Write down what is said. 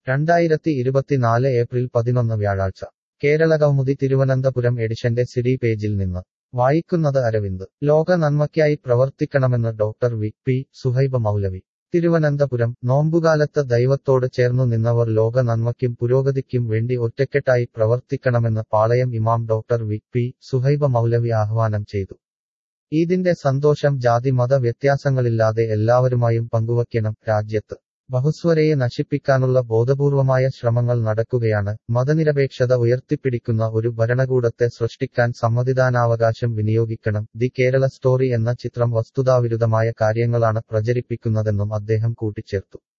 രണ്ടായിരത്തി ഇരുപത്തിനാല് ഏപ്രിൽ പതിനൊന്ന് വ്യാഴാഴ്ച കേരള കൗമുദി തിരുവനന്തപുരം എഡിഷന്റെ സിഡി പേജിൽ നിന്ന് വായിക്കുന്നത് അരവിന്ദ് ലോക നന്മയ്ക്കായി പ്രവർത്തിക്കണമെന്ന് doctor V P Suhaiba Maulavi Thiruvananthapuram നോമ്പുകാലത്ത് ദൈവത്തോട് ചേർന്നു നിന്നവർ ലോക നന്മയ്ക്കും പുരോഗതിക്കും വേണ്ടി ഒറ്റക്കെട്ടായി പ്രവർത്തിക്കണമെന്ന് പാളയം ഇമാം doctor V P Suhaiba Maulavi ആഹ്വാനം ചെയ്തു ഈദിന്റെ സന്തോഷം ജാതി മത വ്യത്യാസങ്ങളില്ലാതെ എല്ലാവരുമായും പങ്കുവയ്ക്കണം രാജ്യത്ത് ബഹുസ്വരയെ നശിപ്പിക്കാനുള്ള ബോധപൂർവമായ ശ്രമങ്ങൾ നടക്കുകയാണ് മതനിരപേക്ഷത ഉയർത്തിപ്പിടിക്കുന്ന ഒരു ഭരണകൂടത്തെ സൃഷ്ടിക്കാൻ സമ്മതിദാനാവകാശം വിനിയോഗിക്കണം ദി കേരള സ്റ്റോറി എന്ന ചിത്രം വസ്തുതാവിരുദ്ധമായ കാര്യങ്ങളാണ് പ്രചരിപ്പിക്കുന്നതെന്നും അദ്ദേഹം കൂട്ടിച്ചേർത്തു